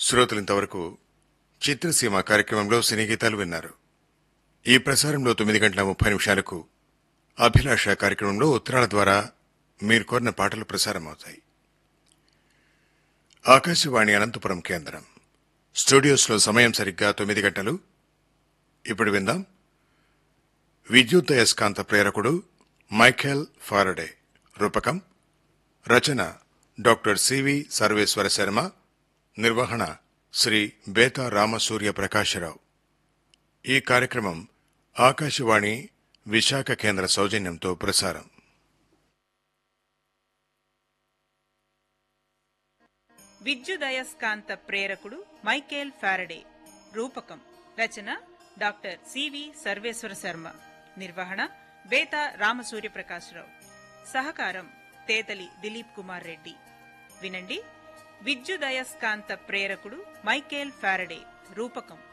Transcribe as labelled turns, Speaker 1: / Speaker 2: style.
Speaker 1: శ్రోతలు ఇంతవరకు చిత్రసీమ కార్యక్రమంలో సినీ గీతాలు విన్నారు ఈ ప్రసారంలో తొమ్మిది గంటల ముప్పై నిమిషాలకు అభిలాష కార్యక్రమంలో ఉత్తరాల ద్వారా మీరు కోరిన పాటలు ప్రసారమవుతాయి ఆకాశవాణి అనంతపురం కేంద్రం స్టూడియోస్లో సమయం సరిగ్గా తొమ్మిది గంటలు ఇప్పుడు విందాం విద్యుత్ అయస్కాంత ప్రేరకుడు మైఖేల్ ఫారడే రూపకం రచన డాక్టర్ సివి సర్వేశ్వర శర్మ నిర్వహణ శ్రీ బేతా రామసూర్య ప్రకాశరావు ఈ కార్యక్రమం ఆకాశవాణి విశాఖ కేంద్ర సౌజన్యంతో ప్రసారం
Speaker 2: విద్యుదయస్కాంత ప్రేరకుడు మైకేల్ ఫారడే రూపకం రచన డాక్టర్ సివి సర్వేశ్వర శర్మ నిర్వహణ బేత రామసూర్య ప్రకాశరావు సహకారం తేతలి దిలీప్ కుమార్ రెడ్డి వినండి విద్యుదయస్కాంత ప్రేరకుడు మైకేల్ ఫారడే రూపకం